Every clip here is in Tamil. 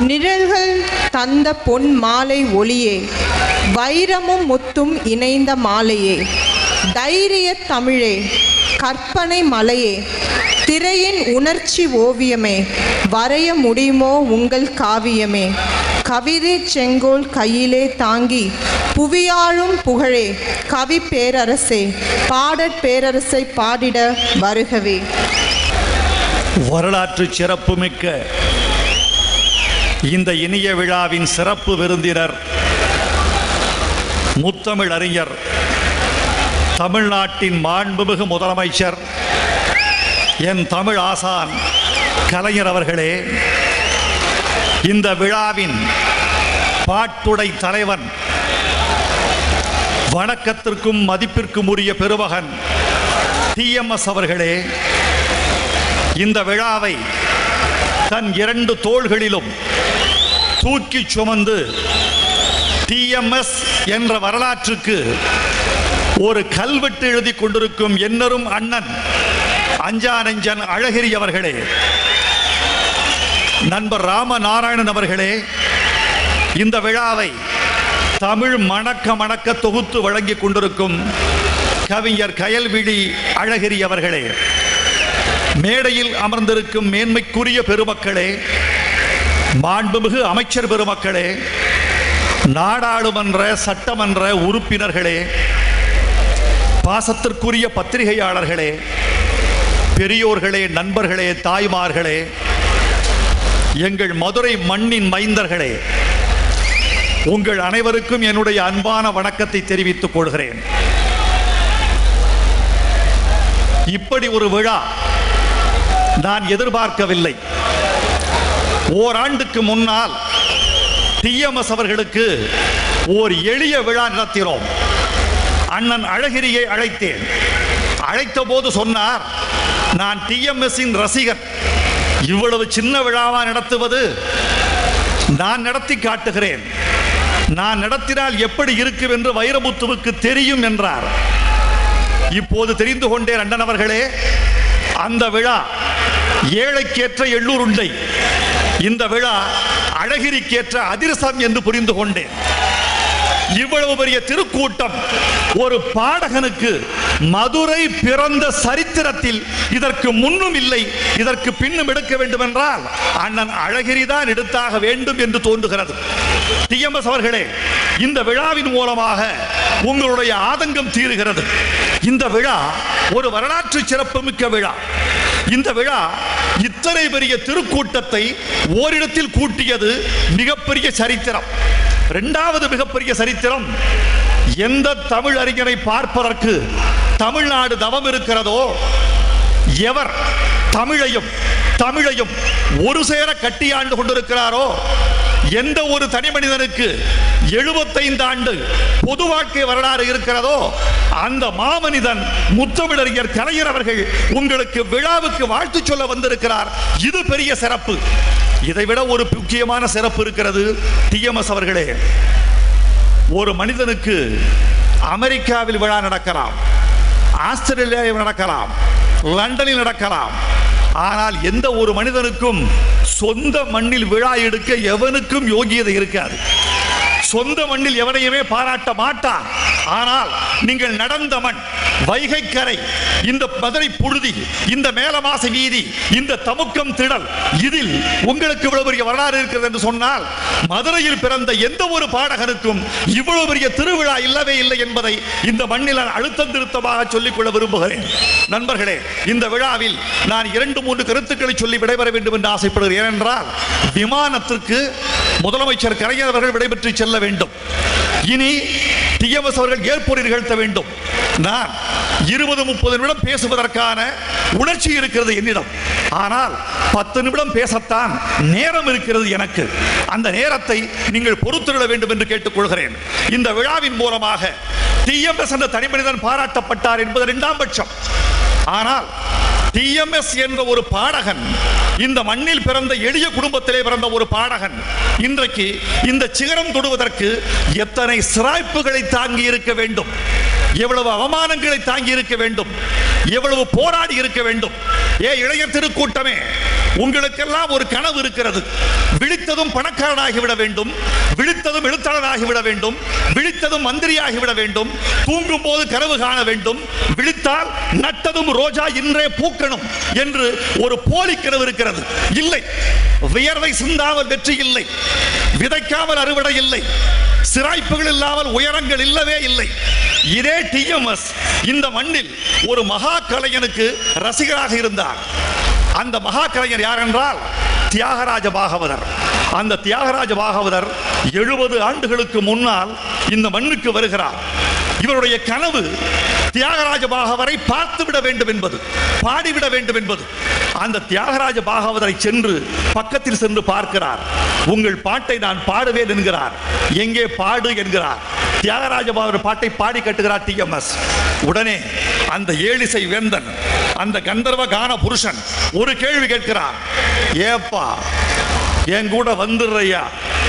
நிழல்கள் தந்த பொன் மாலை ஒளியே வைரமும் முத்தும் இணைந்த மாலையே தைரிய தமிழே கற்பனை மலையே திரையின் உணர்ச்சி ஓவியமே வரைய முடியுமோ உங்கள் காவியமே கவிதை செங்கோல் கையிலே தாங்கி புவியாழும் புகழே கவி பேரரசே பாடற் பேரரசை பாடிட வருகவே வரலாற்று சிறப்புமிக்க இந்த இனிய விழாவின் சிறப்பு விருந்தினர் முத்தமிழ் அறிஞர் தமிழ்நாட்டின் மாண்புமிகு முதலமைச்சர் என் தமிழ் ஆசான் கலைஞர் அவர்களே இந்த விழாவின் பாட்டுடை தலைவன் வணக்கத்திற்கும் மதிப்பிற்கும் உரிய பெருமகன் டிஎம்எஸ் அவர்களே இந்த விழாவை தன் இரண்டு தோள்களிலும் தூக்கிச் சுமந்து டிஎம்எஸ் என்ற வரலாற்றுக்கு ஒரு கல்வெட்டு எழுதி கொண்டிருக்கும் என்னரும் அண்ணன் அஞ்சா நெஞ்சன் அழகிரி அவர்களே நண்பர் ராமநாராயணன் அவர்களே இந்த விழாவை தமிழ் மணக்க மணக்க தொகுத்து வழங்கிக் கொண்டிருக்கும் கவிஞர் கயல்விழி அழகிரி அவர்களே மேடையில் அமர்ந்திருக்கும் மேன்மைக்குரிய பெருமக்களே மாண்புமிகு அமைச்சர் பெருமக்களே நாடாளுமன்ற சட்டமன்ற உறுப்பினர்களே பாசத்திற்குரிய பத்திரிகையாளர்களே பெரியோர்களே நண்பர்களே தாய்மார்களே எங்கள் மதுரை மண்ணின் மைந்தர்களே உங்கள் அனைவருக்கும் என்னுடைய அன்பான வணக்கத்தை தெரிவித்துக் கொள்கிறேன் இப்படி ஒரு விழா நான் எதிர்பார்க்கவில்லை ஓராண்டுக்கு முன்னால் டிஎம்எஸ் அவர்களுக்கு ஓர் எளிய விழா நடத்தினோம் அண்ணன் அழகிரியை அழைத்தேன் அழைத்த போது சொன்னார் நான் டிஎம்எஸ்ஸின் ரசிகன் இவ்வளவு சின்ன விழாவா நடத்துவது நான் நடத்தி காட்டுகிறேன் நான் நடத்தினால் எப்படி இருக்கும் என்று வைரமுத்துவுக்கு தெரியும் என்றார் இப்போது தெரிந்து கொண்டேன் அண்ணன் அவர்களே அந்த விழா ஏழைக்கேற்ற எள்ளூருண்டை இந்த விழா அழகிரிக்கேற்ற அதிரசம் என்று புரிந்து கொண்டேன் இவ்வளவு பெரிய திருக்கூட்டம் ஒரு பாடகனுக்கு மதுரை பிறந்த சரித்திரத்தில் இதற்கு முன்னும் இல்லை இதற்கு பின்னும் எடுக்க வேண்டும் என்றால் அண்ணன் அழகிரி தான் எடுத்தாக வேண்டும் என்று தோன்றுகிறது டிஎம்எஸ் அவர்களே இந்த விழாவின் மூலமாக உங்களுடைய ஆதங்கம் தீருகிறது இந்த விழா ஒரு வரலாற்று சிறப்புமிக்க விழா இந்த விழா இத்தனை பெரிய திருக்கூட்டத்தை ஓரிடத்தில் கூட்டியது மிகப்பெரிய சரித்திரம் இரண்டாவது மிகப்பெரிய சரித்திரம் எந்த தமிழ் அறிஞரை பார்ப்பதற்கு தமிழ்நாடு தவம் இருக்கிறதோ எவர் தமிழையும் தமிழையும் ஒரு சேர கட்டியாண்டு கொண்டிருக்கிறாரோ எந்த ஒரு தனி மனிதனுக்கு எழுபத்தைந்து ஆண்டு பொது வாழ்க்கை வரலாறு இருக்கிறதோ அந்த மாமனிதன் முத்தமிழறிஞர் கலைஞர் அவர்கள் உங்களுக்கு விழாவுக்கு வாழ்த்து சொல்ல வந்திருக்கிறார் இது பெரிய சிறப்பு இதைவிட ஒரு முக்கியமான சிறப்பு இருக்கிறது டிஎம்எஸ் அவர்களே ஒரு மனிதனுக்கு அமெரிக்காவில் விழா நடக்கலாம் ஆஸ்திரேலியாவில் நடக்கலாம் லண்டனில் நடக்கலாம் ஆனால் எந்த ஒரு மனிதனுக்கும் சொந்த மண்ணில் விழா எடுக்க எவனுக்கும் யோகியதை இருக்காது சொந்த மண்ணில் எவனையுமே பாராட்ட மாட்டான் ஆனால் நீங்கள் நடந்த மண் வைகை கரை இந்த மதுரை புழுதி இந்த மேலமாச வீதி இந்த தமுக்கம் திடல் இதில் உங்களுக்கு இவ்வளவு பெரிய வரலாறு இருக்கிறது என்று சொன்னால் மதுரையில் பிறந்த எந்த ஒரு பாடகனுக்கும் இவ்வளவு பெரிய திருவிழா இல்லவே இல்லை என்பதை இந்த மண்ணில் நான் அழுத்தம் திருத்தமாக சொல்லிக்கொள்ள விரும்புகிறேன் நண்பர்களே இந்த விழாவில் நான் இரண்டு மூன்று கருத்துக்களை சொல்லி விடைபெற வேண்டும் என்று ஆசைப்படுகிறேன் ஏனென்றால் விமானத்திற்கு முதலமைச்சர் கலைஞர் அவர்கள் விடைபெற்று செல்ல வேண்டும் இனி டிஎம்எஸ் அவர்கள் ஏற்பொறி நிகழ்த்த வேண்டும் நான் இருபது முப்பது நிமிடம் பேசுவதற்கான உணர்ச்சி இருக்கிறது என்னிடம் ஆனால் பத்து நிமிடம் பேசத்தான் நேரம் இருக்கிறது எனக்கு அந்த நேரத்தை நீங்கள் பொறுத்திருட வேண்டும் என்று கேட்டுக்கொள்கிறேன் இந்த விழாவின் மூலமாக டிஎம்எஸ் என்ற தனிமனிதன் பாராட்டப்பட்டார் என்பது இரண்டாம் பட்சம் ஆனால் டிஎம்எஸ் என்ற ஒரு பாடகன் இந்த மண்ணில் பிறந்த எளிய குடும்பத்திலே பிறந்த ஒரு பாடகன் இன்றைக்கு இந்த சிகரம் தொடுவதற்கு எத்தனை சிராய்ப்புகளை தாங்கி இருக்க வேண்டும் எவ்வளவு அவமானங்களை தாங்கி இருக்க வேண்டும் எவ்வளவு போராடி இருக்க வேண்டும் ஏ இளைஞர் திருக்கூட்டமே உங்களுக்கெல்லாம் ஒரு கனவு இருக்கிறது விழித்ததும் பணக்காரனாகி விட வேண்டும் விழித்ததும் எழுத்தாளனாகி விட வேண்டும் விழித்ததும் மந்திரியாகி விட வேண்டும் தூங்கும் போது கனவு காண வேண்டும் விழித்தால் நட்டதும் ரோஜா இன்றே பூக்கணும் என்று ஒரு போலி கனவு இருக்கிறது இல்லை வியர்வை சிந்தாமல் வெற்றி இல்லை விதைக்காமல் அறுவடை இல்லை சிராய்ப்புகள் இல்லாமல் உயரங்கள் இல்லவே இல்லை இதே டிஎம்எஸ் இந்த மண்ணில் ஒரு மகா கலைஞனுக்கு ரசிகராக இருந்தார் அந்த மகா கலைஞர் யார் என்றால் தியாகராஜ பாகவதர் அந்த தியாகராஜ பாகவதர் எழுபது ஆண்டுகளுக்கு முன்னால் இந்த மண்ணுக்கு வருகிறார் இவருடைய கனவு தியாகராஜ பாகவரை பார்த்து விட வேண்டும் என்பது பாடிவிட வேண்டும் என்பது அந்த தியாகராஜ பாகவதரை சென்று பக்கத்தில் சென்று பார்க்கிறார் உங்கள் பாட்டை நான் பாடுவேன் என்கிறார் எங்கே பாடு என்கிறார் தியாகராஜ பாகவதர் பாட்டை பாடி கட்டுகிறார் டிஎம்எஸ் உடனே அந்த ஏழிசை வேந்தன் அந்த கந்தர்வ கான புருஷன் ஒரு கேள்வி கேட்கிறார் ஏப்பா என் கூட வந்துடுறையா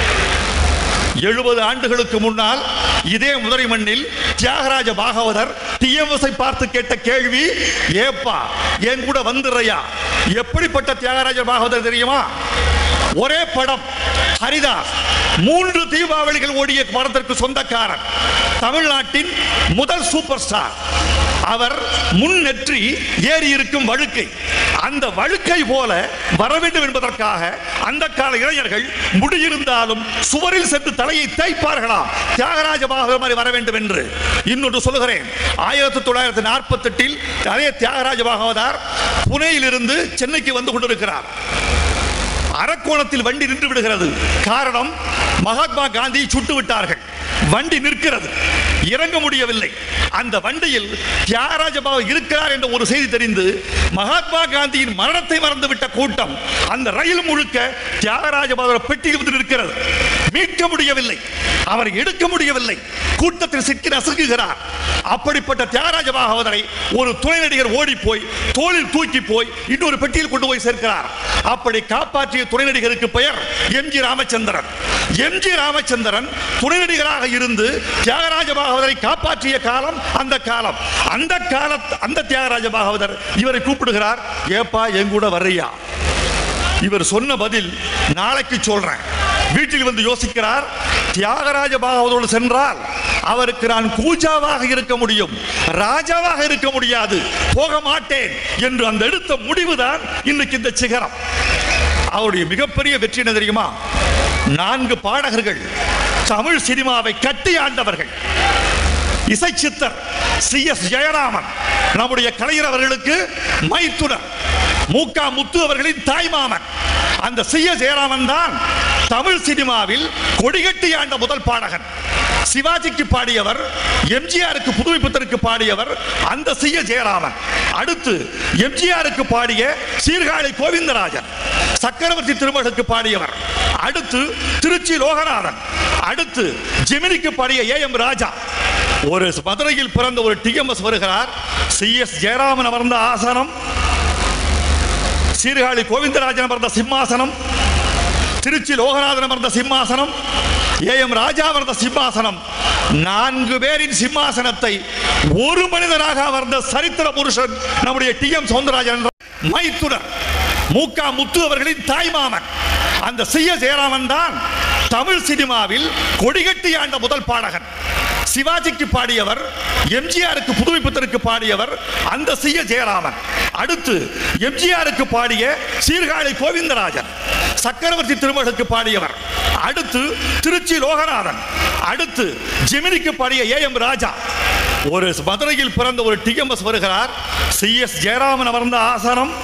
எழுபது ஆண்டுகளுக்கு முன்னால் இதே முதலை மண்ணில் தியாகராஜ பாகவதர் டிஎம்எஸ்ஐ பார்த்து கேட்ட கேள்வி ஏப்பா என் கூட வந்துடுறையா எப்படிப்பட்ட தியாகராஜ பாகவதர் தெரியுமா ஒரே படம் ஹரிதாஸ் மூன்று தீபாவளிகள் ஓடிய படத்திற்கு சொந்தக்காரன் தமிழ்நாட்டின் முதல் சூப்பர் ஸ்டார் அவர் முன் நெற்றி ஏறி இருக்கும் வழுக்கை அந்த வழுக்கை போல வர வேண்டும் என்பதற்காக அந்த கால இளைஞர்கள் முடியிருந்தாலும் சுவரில் சென்று தலையை தேய்ப்பார்களாம் தியாகராஜ பாகவதர் மாதிரி வர வேண்டும் என்று இன்னொன்று சொல்லுகிறேன் ஆயிரத்தி தொள்ளாயிரத்தி நாற்பத்தி எட்டில் அதே தியாகராஜ பாகவதார் புனேயிலிருந்து சென்னைக்கு வந்து கொண்டிருக்கிறார் அரக்கோணத்தில் வண்டி நின்று விடுகிறது காரணம் மகாத்மா காந்தியை சுட்டு விட்டார்கள் வண்டி நிற்கிறது இறங்க முடியவில்லை அந்த வண்டியில் தியாகராஜ பாபு இருக்கிறார் என்ற ஒரு செய்தி தெரிந்து மகாத்மா காந்தியின் மரணத்தை மறந்துவிட்ட கூட்டம் அந்த ரயில் முழுக்க தியாகராஜ பாபு பெட்டியில் வந்து நிற்கிறது மீட்க முடியவில்லை அவரை எடுக்க முடியவில்லை கூட்டத்தில் சிக்கி நசுக்குகிறார் அப்படிப்பட்ட தியாகராஜ பாகவதரை ஒரு துணை நடிகர் ஓடி போய் தோளில் தூக்கி போய் இன்னொரு பெட்டியில் கொண்டு போய் சேர்க்கிறார் அப்படி காப்பாற்றிய துணை நடிகருக்கு பெயர் எம்ஜி ராமச்சந்திரன் எம்ஜி ராமச்சந்திரன் துணை நடிகராக இருந்து தியாகராஜ பாகவதரை காப்பாற்றிய காலம் அந்த காலம் அந்த கால அந்த தியாகராஜ பாகவதர் இவரை கூப்பிடுகிறார் ஏப்பா என் கூட வர்றியா இவர் சொன்ன பதில் நாளைக்கு சொல்றேன் வீட்டில் வந்து யோசிக்கிறார் தியாகராஜ பாகவதோடு சென்றால் அவருக்கு நான் கூஜாவாக இருக்க முடியும் ராஜாவாக இருக்க முடியாது போக மாட்டேன் என்று அந்த எடுத்த முடிவுதான் இன்னைக்கு இந்த சிகரம் அவருடைய மிகப்பெரிய வெற்றி என்ன தெரியுமா நான்கு பாடகர்கள் தமிழ் சினிமாவை கட்டி ஆண்டவர்கள் இசை சித்தர் சி எஸ் ஜெயராமன் நம்முடைய கலைஞர் அவர்களுக்கு மைத்துனர் மூக்கா முத்து அவர்களின் தாய்மாமன் அந்த சி எஸ் ஜெயராமன் தான் தமிழ் சினிமாவில் கொடிகட்டி ஆண்ட முதல் பாடகன் சிவாஜிக்கு பாடியவர் எம்ஜிஆருக்கு புதுமை புத்தருக்கு பாடியவர் அந்த சி எஸ் ஜெயராமன் அடுத்து எம்ஜிஆருக்கு பாடிய சீர்காழி கோவிந்தராஜன் சக்கரவர்த்தி திருமகளுக்கு பாடியவர் அடுத்து திருச்சி லோகநாதன் அடுத்து ஜெமினிக்கு பாடிய ஏ எம் ராஜா ஒரு மதுரையில் பிறந்த ஒரு டிஎம்எஸ் வருகிறார் சி எஸ் ஜெயராமன் அமர்ந்த ஆசனம் சீர்காழி கோவிந்தராஜன் அமர்ந்த சிம்மாசனம் திருச்சி லோகநாதன் அமர்ந்த சிம்மாசனம் ஏ எம் ராஜா அமர்ந்த சிம்மாசனம் நான்கு பேரின் சிம்மாசனத்தை ஒரு மனிதனாக அமர்ந்த சரித்திர புருஷன் நம்முடைய டி எம் சவுந்தரராஜன் என்ற மைத்துனர் மூக்கா முத்து அவர்களின் தாய்மாமன் அந்த சி எஸ் ஜெயராமன் தான் தமிழ் சினிமாவில் கொடிகட்டி ஆண்ட முதல் பாடகன் சிவாஜிக்கு பாடியவர் எம்ஜிஆருக்கு புதுமை புத்தருக்கு பாடியவர் அந்த சி எஸ் ஜெயராமன் அடுத்து எம்ஜிஆருக்கு பாடிய சீர்காழி கோவிந்தராஜன் சக்கரவர்த்தி திருமகளுக்கு பாடியவர் அடுத்து திருச்சி லோகநாதன் அடுத்து ஜெமினிக்கு பாடிய ஏ எம் ராஜா ஒரு மதுரையில் பிறந்த ஒரு டிஎம்எஸ் வருகிறார் சி எஸ் ஜெயராமன் அமர்ந்த ஆசனம்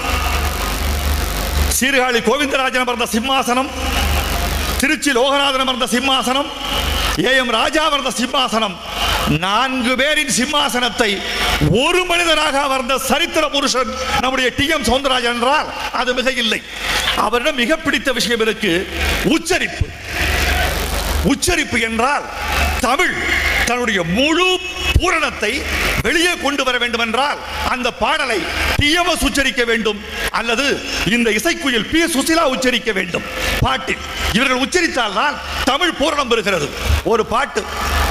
சீர்காழி கோவிந்தராஜன் அமர்ந்த சிம்மாசனம் திருச்சி லோகநாதன் அமர்ந்த சிம்மாசனம் ஏ எம் ராஜா அமர்ந்த சிம்மாசனம் நான்கு பேரின் சிம்மாசனத்தை ஒரு மனிதனாக அமர்ந்த சரித்திர புருஷன் நம்முடைய டி எம் சவுந்தரராஜன் என்றால் அது மிக இல்லை அவரிடம் மிக பிடித்த விஷயம் இருக்கு உச்சரிப்பு உச்சரிப்பு என்றால் தமிழ் தன்னுடைய முழு பூரணத்தை வெளியே கொண்டு வர வேண்டும் என்றால் அந்த பாடலை டிஎம்எஸ் உச்சரிக்க வேண்டும் அல்லது இந்த இசைக்குயில் பி சுசிலா உச்சரிக்க வேண்டும் பாட்டில் இவர்கள் உச்சரித்தால் தான் தமிழ் பூரணம் பெறுகிறது ஒரு பாட்டு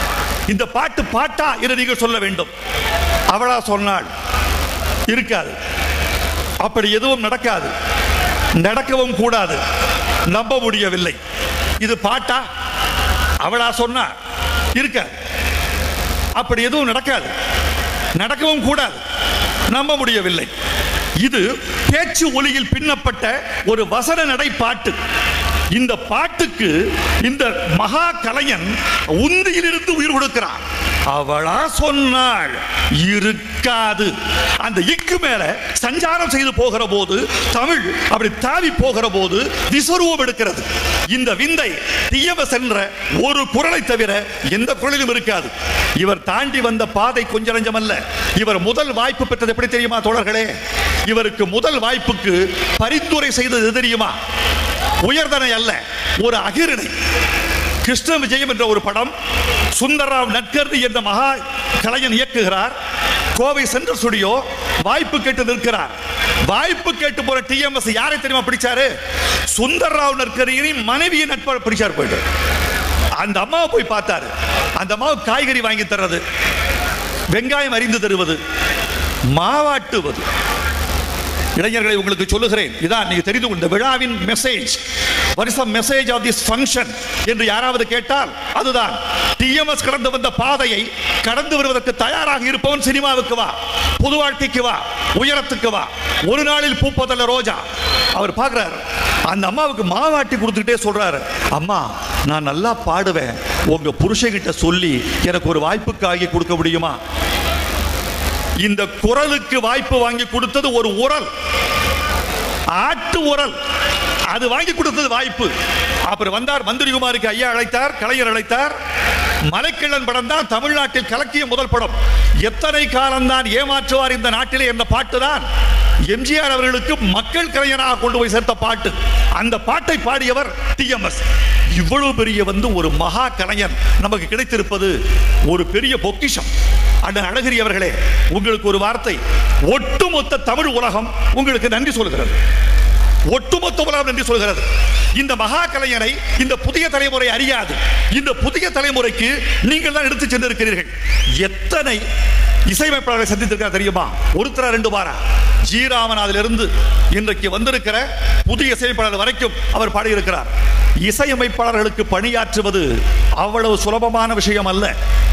இந்த பாட்டு பாட்டா என்று நீங்கள் சொல்ல வேண்டும் அவளா சொன்னாள் இருக்காது அப்படி எதுவும் நடக்காது நடக்கவும் கூடாது நம்ப முடியவில்லை இது பாட்டா அவளா சொன்னா இருக்காது அப்படி எதுவும் நடக்காது நடக்கவும் கூடாது நம்ப முடியவில்லை இது பேச்சு ஒலியில் பின்னப்பட்ட ஒரு வசன நடை பாட்டு இந்த பாட்டுக்கு இந்த மகா கலைஞன் உந்தியிலிருந்து உயிர் கொடுக்கிறான் அவளா சொன்னாள் இருக்காது அந்த இக்கு மேல சஞ்சாரம் செய்து போகிற போது தமிழ் அப்படி தாவி போகிற போது விஸ்வரூபம் எடுக்கிறது இந்த விந்தை தீயவ சென்ற ஒரு குரலை தவிர எந்த குரலிலும் இருக்காது இவர் தாண்டி வந்த பாதை கொஞ்ச நஞ்சமல்ல இவர் முதல் வாய்ப்பு பெற்றது எப்படி தெரியுமா தோழர்களே இவருக்கு முதல் வாய்ப்புக்கு பரிந்துரை செய்தது எது தெரியுமா உயர்தனை அல்ல ஒரு அகிரணை கிருஷ்ண விஜயம் என்ற ஒரு படம் சுந்தரராவ் நட்கர்னி என்ற மகா கலைஞன் இயக்குகிறார் கோவை சென்ட்ரல் ஸ்டுடியோ வாய்ப்பு கேட்டு நிற்கிறார் வாய்ப்பு கேட்டு போற டிஎம்எஸ் யாரை தெரியுமா பிடிச்சாரு சுந்தரராவ் நட்கரியின் மனைவியை நட்பா பிடிச்சார் போயிட்டு அந்த அம்மாவை போய் பார்த்தாரு அந்த அம்மாவுக்கு காய்கறி வாங்கி தர்றது வெங்காயம் அறிந்து தருவது மாவாட்டுவது இளைஞர்களை உங்களுக்கு சொல்லுகிறேன் இதான் நீங்க தெரிந்து கொண்ட விழாவின் message what is the message of this function என்று யாராவது கேட்டால் அதுதான் டிஎம்எஸ் கடந்து வந்த பாதையை கடந்து வருவதற்கு தயாராக இருப்பவன் சினிமாவுக்கு வா புது வாழ்க்கைக்கு வா உயரத்துக்கு வா ஒரு நாளில் பூப்பதல்ல ரோஜா அவர் பார்க்கிறார் அந்த அம்மாவுக்கு மாவாட்டி கொடுத்துக்கிட்டே சொல்றாரு அம்மா நான் நல்லா பாடுவேன் உங்க புருஷகிட்ட சொல்லி எனக்கு ஒரு வாய்ப்புக்கு ஆகி கொடுக்க முடியுமா இந்த குரலுக்கு வாய்ப்பு வாங்கி கொடுத்தது ஒரு உரல் ஆட்டு உரல் அது வாங்கி கொடுத்தது வாய்ப்பு அப்புறம் வந்தார் மந்திரிகுமாருக்கு ஐயா அழைத்தார் கலைஞர் அழைத்தார் மலைக்கிழன் படம் தான் தமிழ்நாட்டில் கலக்கிய முதல் படம் எத்தனை காலம்தான் ஏமாற்றுவார் இந்த நாட்டிலே என்ற பாட்டு தான் எம்ஜிஆர் அவர்களுக்கு மக்கள் கலைஞராக கொண்டு போய் சேர்த்த பாட்டு அந்த பாட்டை பாடியவர் டிஎம்எஸ் இவ்வளவு பெரிய வந்து ஒரு மகா கலைஞர் நமக்கு கிடைத்திருப்பது ஒரு பெரிய பொக்கிஷம் அண்ணன் அழகிரி அவர்களே உங்களுக்கு ஒரு வார்த்தை ஒட்டுமொத்த தமிழ் உலகம் உங்களுக்கு நன்றி சொல்கிறது ஒட்டுமொத்த உலகம் நன்றி சொல்கிறது இந்த மகா கலைஞரை இந்த புதிய தலைமுறை அறியாது இந்த புதிய தலைமுறைக்கு நீங்கள் தான் எடுத்து சென்றிருக்கிறீர்கள் எத்தனை இசையமைப்பாளர்களை சந்தித்திருக்கார் தெரியுமா ஒருத்தர ரெண்டு வாரா ஜி ராமநாதிலிருந்து இன்றைக்கு வந்திருக்கிற புதிய இசையமைப்பாளர் வரைக்கும் அவர் பாடியிருக்கிறார் இசையமைப்பாளர்களுக்கு பணியாற்றுவது அவ்வளவு சுலபமான விஷயம் அல்ல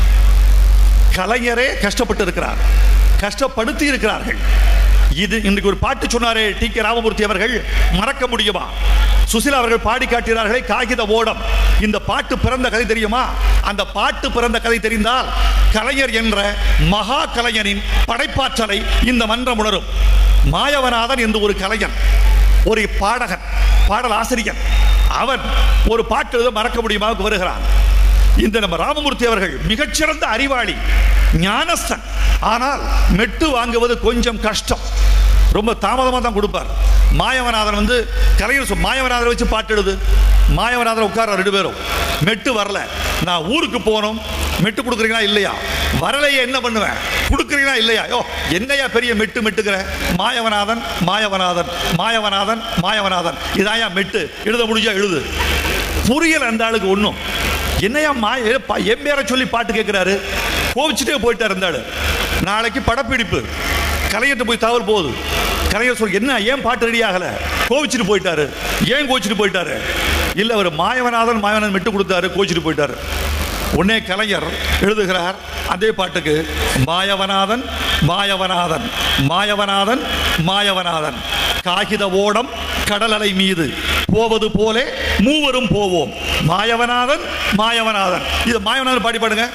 கலைஞரே கஷ்டப்பட்டு இருக்கிறார் கஷ்டப்படுத்தி இருக்கிறார்கள் இது இன்றைக்கு ஒரு பாட்டு சொன்னாரே டி கே ராமமூர்த்தி அவர்கள் மறக்க முடியுமா சுசிலா அவர்கள் பாடி காட்டினார்களே காகித ஓடம் இந்த பாட்டு பிறந்த கதை தெரியுமா அந்த பாட்டு பிறந்த கதை தெரிந்தால் கலைஞர் என்ற மகா கலைஞனின் படைப்பாற்றலை இந்த மன்றம் உணரும் மாயவநாதன் என்று ஒரு கலைஞன் ஒரு பாடகன் பாடல் ஆசிரியர் அவன் ஒரு பாட்டு எழுத மறக்க முடியுமாவுக்கு வருகிறான் இந்த நம்ம ராமமூர்த்தி அவர்கள் மிகச்சிறந்த அறிவாளி ஞானஸ்தன் ஆனால் மெட்டு வாங்குவது கொஞ்சம் கஷ்டம் ரொம்ப தாமதமாக தான் கொடுப்பார் மாயவநாதன் வந்து கலைஞர் சொ- மாயவநாதனை வச்சு பாட்டு எழுது மாயவநாதன் உட்கார ரெண்டு பேரும் மெட்டு வரல நான் ஊருக்கு போகணும் மெட்டு கொடுக்குறீங்களா இல்லையா வரலையே என்ன பண்ணுவேன் கொடுக்குறீங்களா இல்லையா யோ என்னையா பெரிய மெட்டு மெட்டுக்கிற மாயவநாதன் மாயவநாதன் மாயவநாதன் மாயவநாதன் இதாயா மெட்டு எழுத முடிஞ்சா எழுது புரியல அந்த ஆளுக்கு ஒன்றும் என்னையா மாய பா- என் பேரை சொல்லி பாட்டு கேட்குறாரு கோவிச்சுட்டே போயிட்டார் அந்த ஆளு நாளைக்கு படப்பிடிப்பு கலைஞர்கிட்ட போய் தகவல் போகுது கலைஞர் சொல்லி என்ன ஏன் பாட்டு ரெடி ஆகல கோவிச்சுட்டு போயிட்டாரு ஏன் கோவிச்சுட்டு போயிட்டாரு இல்ல அவர் மாயவநாதன் மாயவநாதன் மெட்டு கொடுத்தாரு கோவிச்சுட்டு போயிட்டாரு உடனே கலைஞர் எழுதுகிறார் அதே பாட்டுக்கு மாயவநாதன் மாயவநாதன் மாயவநாதன் மாயவநாதன் காகித ஓடம் கடல் அலை மீது போவது போலே மூவரும் போவோம் மாயவநாதன் மாயவநாதன் இது மாயவநாதன் பாடி பாடுங்க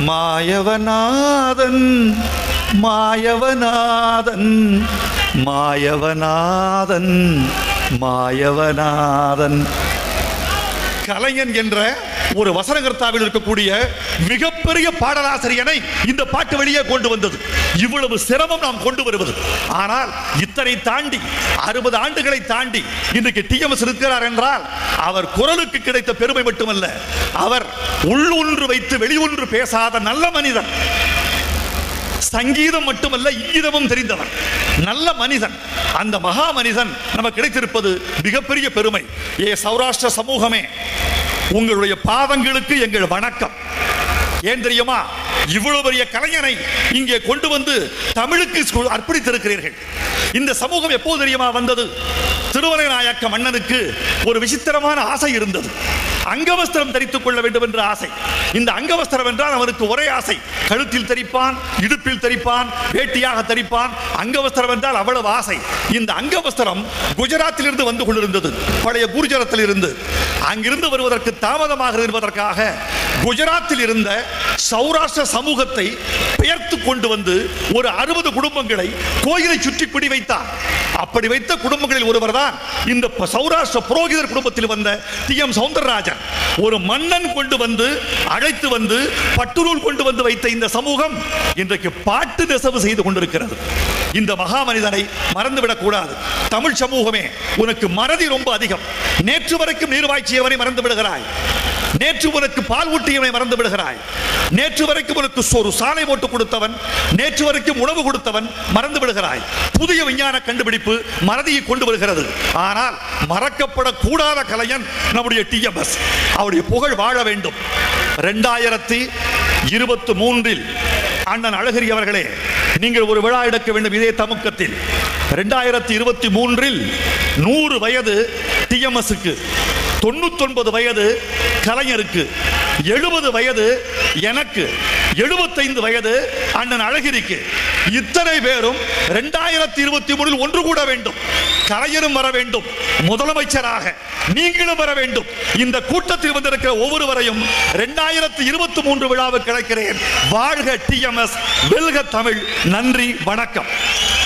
மாயவநாதன் மாயவநாதன் மாயவநாதன் மாயவநாதன் கலைஞன் என்ற ஒரு வசனகர்த்தாவில் இருக்கக்கூடிய மிகப்பெரிய பாடலாசிரியனை இந்த பாட்டு வெளியே கொண்டு வந்தது இவ்வளவு சிரமம் நாம் கொண்டு வருவது ஆனால் இத்தனை தாண்டி அறுபது ஆண்டுகளை தாண்டி இன்றைக்கு டிஎம்எஸ் இருக்கிறார் என்றால் அவர் குரலுக்கு கிடைத்த பெருமை மட்டுமல்ல அவர் உள்ளொன்று வைத்து வெளியொன்று பேசாத நல்ல மனிதன் சங்கீதம் மட்டுமல்ல இங்கீதமும் தெரிந்தவன் நல்ல மனிதன் அந்த மகா மனிதன் நமக்கு கிடைத்திருப்பது மிகப்பெரிய பெருமை ஏ சௌராஷ்டிர சமூகமே உங்களுடைய பாதங்களுக்கு எங்கள் வணக்கம் ஏன் தெரியுமா இவ்வளவு பெரிய கலைஞனை இங்கே கொண்டு வந்து தமிழுக்கு சு- அர்ப்பணித்திருக்கிறீர்கள் இந்த சமூகம் எப்போது தெரியுமா வந்தது திருவரை நாயக்க மன்னனுக்கு ஒரு விசித்திரமான ஆசை இருந்தது அங்கவஸ்திரம் தரித்துக் கொள்ள வேண்டும் என்ற ஆசை இந்த அங்கவஸ்திரம் என்றால் அவனுக்கு ஒரே ஆசை கழுத்தில் தரிப்பான் இடுப்பில் தரிப்பான் வேட்டியாக தரிப்பான் அங்கவஸ்திரம் என்றால் அவ்வளவு ஆசை இந்த அங்கவஸ்திரம் குஜராத்தில் இருந்து வந்து கொண்டிருந்தது பழைய குருஜரத்தில் இருந்து அங்கிருந்து வருவதற்கு தாமதமாக இருப்பதற்காக குஜராத்தில் இருந்த சௌராஷ்டிர சமூகத்தை பெயர்த்து கொண்டு வந்து ஒரு அறுபது குடும்பங்களை கோயிலை சுற்றி பிடி வைத்தார் அப்படி வைத்த குடும்பங்களில் ஒருவர் தான் இந்த ப- சௌராஷ்டிர புரோகிதர் குடும்பத்தில் வந்த டி எம் சவுந்தரராஜன் ஒரு மன்னன் கொண்டு வந்து அழைத்து வந்து பட்டுநூல் கொண்டு வந்து வைத்த இந்த சமூகம் இன்றைக்கு பாட்டு நெசவு செய்து கொண்டிருக்கிறது இந்த மகா மனிதனை மறந்துவிடக் கூடாது தமிழ் சமூகமே உனக்கு மறதி ரொம்ப அதிகம் நேற்று வரைக்கும் நீர்வாய்ச்சியவனை மறந்து விடுகிறாய் நேற்று உனக்கு பால் ஊட்டியவனை மறந்து விடுகிறாய் நேற்று வரைக்கும் உனக்கு ஒரு சாலை போட்டு கொடுத்தவன் நேற்று வரைக்கும் உணவு கொடுத்தவன் மறந்து விடுகிறாய் புதிய விஞ்ஞான கண்டுபிடிப்பு மறதியை கொண்டு வருகிறது ஆனால் மறக்கப்படக்கூடாத கலைஞன் நம்முடைய டிஎம்எஸ் அவருடைய புகழ் வாழ வேண்டும் ரெண்டாயிரத்தி இருபத்தி மூன்றில் அண்ணன் அழகிரி அவர்களே நீங்கள் ஒரு விழா எடுக்க வேண்டும் இதே தமுக்கத்தில் ரெண்டாயிரத்தி இருபத்தி மூன்றில் நூறு வயது டிஎம்எஸ்க்கு தொண்ணூத்தொன்பது வயது கலைஞருக்கு எழுபது வயது எனக்கு எழுபத்தைந்து வயது அண்ணன் அழகிரிக்கு இத்தனை பேரும் ரெண்டாயிரத்தி இருபத்தி மூணில் ஒன்று கூட வேண்டும் கலைஞரும் வர வேண்டும் முதலமைச்சராக நீங்களும் வர வேண்டும் இந்த கூட்டத்தில் வந்திருக்கிற ஒவ்வொருவரையும் ரெண்டாயிரத்தி இருபத்தி மூன்று விழாவுக்கு கிடைக்கிறேன் வாழ்க டிஎம்எஸ் வெல்க தமிழ் நன்றி வணக்கம்